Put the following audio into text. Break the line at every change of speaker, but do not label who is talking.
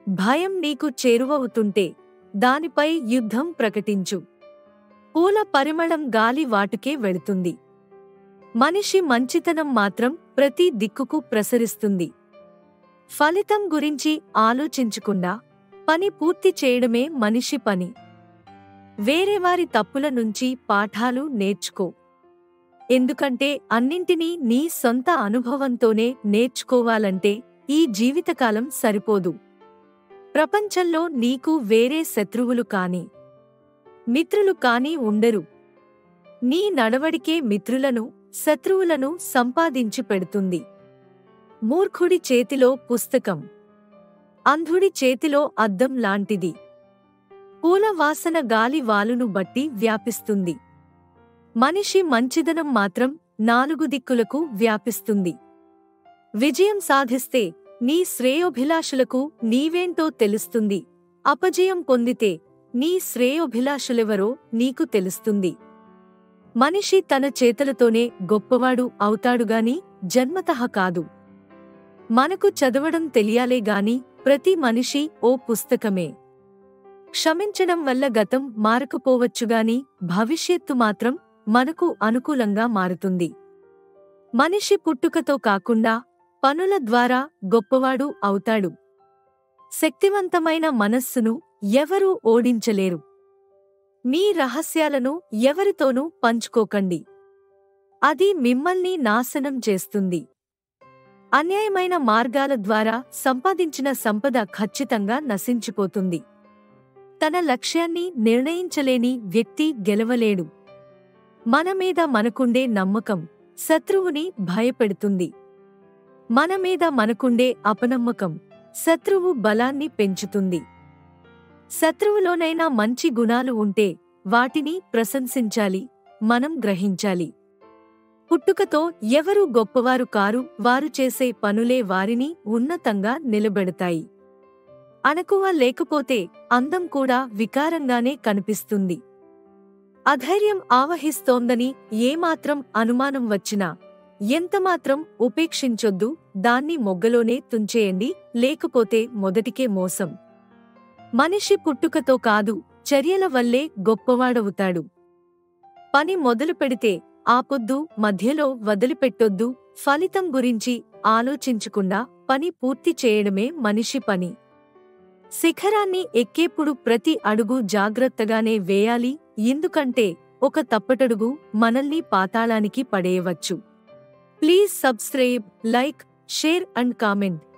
భయం నీకు చేరువవుతుంటే దానిపై యుద్ధం ప్రకటించు పూల పరిమళం గాలి వాటుకే వెళుతుంది మనిషి మంచితనం మాత్రం ప్రతి దిక్కుకు ప్రసరిస్తుంది ఫలితం గురించి ఆలోచించకుండా పని పూర్తి చేయడమే మనిషి పని వేరేవారి తప్పుల నుంచి పాఠాలు నేర్చుకో ఎందుకంటే అన్నింటినీ నీ సొంత అనుభవంతోనే నేర్చుకోవాలంటే ఈ జీవితకాలం సరిపోదు ప్రపంచంలో నీకు వేరే శత్రువులు కాని మిత్రులు కాని ఉండరు నీ నడవడికే మిత్రులను శత్రువులను సంపాదించి పెడుతుంది మూర్ఖుడి చేతిలో పుస్తకం అంధుడి చేతిలో అద్దం లాంటిది పూల వాసన గాలి వాలును బట్టి వ్యాపిస్తుంది మనిషి మంచిదనం మాత్రం నాలుగు దిక్కులకు వ్యాపిస్తుంది విజయం సాధిస్తే నీ శ్రేయోభిలాషులకు నీవేంటో తెలుస్తుంది అపజయం పొందితే నీ శ్రేయోభిలాషులెవరో నీకు తెలుస్తుంది మనిషి తన చేతులతోనే గొప్పవాడు అవుతాడుగాని జన్మతః కాదు మనకు చదవడం తెలియాలే గాని ప్రతి మనిషి ఓ పుస్తకమే క్షమించడం వల్ల గతం మారకపోవచ్చుగాని భవిష్యత్తు మాత్రం మనకు అనుకూలంగా మారుతుంది మనిషి పుట్టుకతో కాకుండా పనుల ద్వారా గొప్పవాడు అవుతాడు శక్తివంతమైన మనస్సును ఎవరూ ఓడించలేరు మీ రహస్యాలను ఎవరితోనూ పంచుకోకండి అది మిమ్మల్ని నాశనం చేస్తుంది అన్యాయమైన మార్గాల ద్వారా సంపాదించిన సంపద ఖచ్చితంగా నశించిపోతుంది తన లక్ష్యాన్ని నిర్ణయించలేని వ్యక్తి గెలవలేడు మన మీద మనకుండే నమ్మకం శత్రువుని భయపెడుతుంది మన మీద మనకుండే అపనమ్మకం శత్రువు బలాన్ని పెంచుతుంది శత్రువులోనైనా మంచి గుణాలు ఉంటే వాటిని ప్రశంసించాలి మనం గ్రహించాలి పుట్టుకతో ఎవరు గొప్పవారు కారు వారు చేసే పనులే వారిని ఉన్నతంగా నిలబెడతాయి అణకువ లేకపోతే అందం కూడా వికారంగానే కనిపిస్తుంది అధైర్యం ఆవహిస్తోందని ఏమాత్రం అనుమానం వచ్చినా ఎంతమాత్రం ఉపేక్షించొద్దు దాన్ని మొగ్గలోనే తుంచేయండి లేకపోతే మొదటికే మోసం మనిషి పుట్టుకతో కాదు చర్యల వల్లే గొప్పవాడవుతాడు పని మొదలు పెడితే ఆపొద్దు మధ్యలో వదిలిపెట్టొద్దు ఫలితం గురించి ఆలోచించకుండా పని పూర్తి చేయడమే మనిషి పని శిఖరాన్ని ఎక్కేప్పుడు ప్రతి అడుగు జాగ్రత్తగానే వేయాలి ఎందుకంటే ఒక తప్పటడుగు మనల్ని పాతాళానికి పడేయవచ్చు please subscribe like share and comment